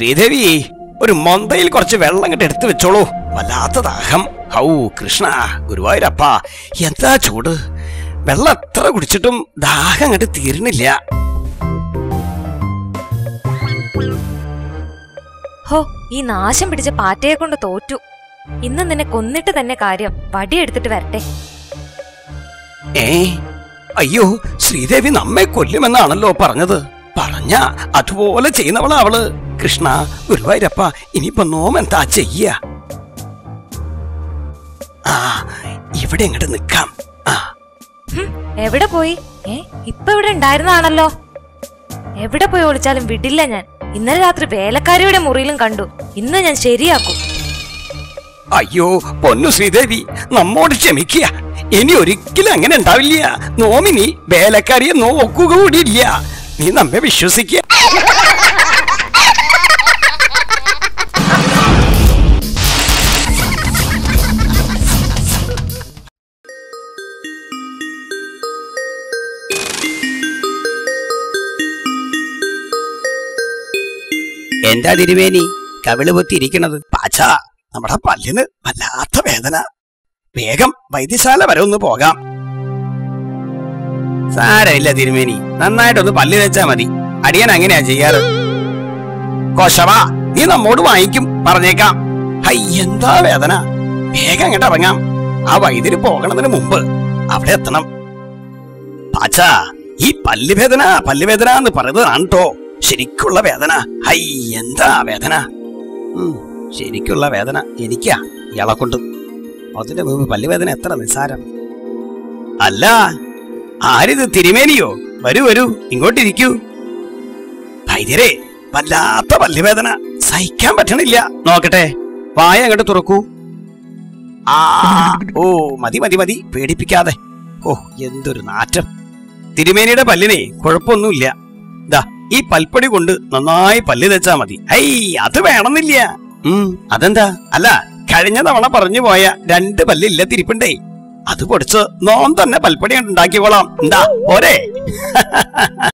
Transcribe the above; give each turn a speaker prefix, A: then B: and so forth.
A: ശ്രീദേവി ഒരു മൊന്തയിൽ കുറച്ച് വെള്ളം ഇങ്ങോട്ട് എടുത്തു വെച്ചോളൂ വല്ലാത്ത ദാഹം ഹൗ കൃഷ്ണ ഗുരുവായൂരപ്പ എന്താ ചൂട് വെള്ളം എത്ര കുടിച്ചിട്ടും ദാഹം അങ്ങോട്ട് തീർന്നില്ല
B: ഹോ ഈ നാശം പിടിച്ച പാറ്റയെ കൊണ്ട് തോറ്റു ഇന്ന് നിന്നെ കൊന്നിട്ട് തന്നെ കാര്യം വടിയെടുത്തിട്ട് വരട്ടെ
A: ഏ അയ്യോ ശ്രീദേവി നമ്മെ കൊല്ലുമെന്നാണല്ലോ പറഞ്ഞത് പറഞ്ഞ അതുപോലെ ചെയ്യുന്നവളാ അവള് കൃഷ്ണ ഗുരുവായൂരപ്പ ഇനിയിപ്പോ നോം എന്താ ചെയ്യ ആ ഇവിടെ അങ്ങോട്ട് നിക്കാം ആ
B: ഹും, എവിടെ പോയി ഏ ഇപ്പൊ ഇവിടെ ഉണ്ടായിരുന്നാണല്ലോ എവിടെ പോയി ഒളിച്ചാലും വിടില്ല ഞാൻ ഇന്നലെ രാത്രി വേലക്കാരിയുടെ മുറിയിലും കണ്ടു ഇന്ന് ഞാൻ ശരിയാക്കും
A: അയ്യോ പൊന്നു ശ്രീദേവി നമ്മോട് ക്ഷമിക്കുക ഇനി ഒരിക്കലും അങ്ങനെ ഉണ്ടാവില്ല നോമിനി വേലക്കാരിയെ നോക്കുക കൂടിയില്ല നീ നമ്മെ വിശ്വസിക്കുക എന്താ തിരുവേനി കവിള് പൊത്തിയിരിക്കണത് പാച്ച നമ്മുടെ പല്ലിന് വല്ലാത്ത വേദന വേഗം വൈദ്യശാല വരെ ഒന്ന് പോകാം സാരമില്ല തിരുമേനി നന്നായിട്ടൊന്ന് പല്ല് വെച്ചാ മതി അടിയൻ അങ്ങനെയാ ചെയ്യാറ് കോശവാ നീ നമ്മോട് വാങ്ങിക്കും പറഞ്ഞേക്കാം ഹൈ എന്താ വേദന വേഗം അങ്ങോട്ട് ഇറങ്ങാം ആ വൈദ്യര് പോകണതിന് മുമ്പ് അവിടെ എത്തണം പാച്ച ഈ പല്ലുവേദന പല്ലുവേദന എന്ന് പറയുന്നതാണ് കേട്ടോ ശരിക്കുള്ള വേദന ഹൈ എന്താ വേദന ഉം, ശരിക്കുള്ള വേദന എനിക്കാ ഇയാളെ കൊണ്ട് അതിന്റെ മുമ്പ് പല്ലുവേദന എത്ര നിസ്സാരം അല്ല ആരിത് തിരുമേനിയോ വരൂ വരൂ ഇങ്ങോട്ടിരിക്കൂ വൈദ്യരെ വല്ലാത്ത പല്ലുവേദന സഹിക്കാൻ പറ്റണില്ല നോക്കട്ടെ വായ അങ്ങോട്ട് തുറക്കൂ ആ ഓ മതി മതി മതി പേടിപ്പിക്കാതെ ഓ എന്തൊരു നാറ്റം തിരുമേനിയുടെ പല്ലിനെ കുഴപ്പമൊന്നുമില്ല ദാ ഈ പൽപ്പൊടി കൊണ്ട് നന്നായി പല്ല് തെച്ചാ മതി ഹൈ അത് വേണമെന്നില്ല ഉം അതെന്താ അല്ല കഴിഞ്ഞ തവണ പറഞ്ഞു പോയ രണ്ട് പല്ലില്ല തിരിപ്പുണ്ടേ അത് പൊടിച്ച് നോം തന്നെ പൽപ്പൊടി ഉണ്ടാക്കിക്കോളാം എന്താ പോരെ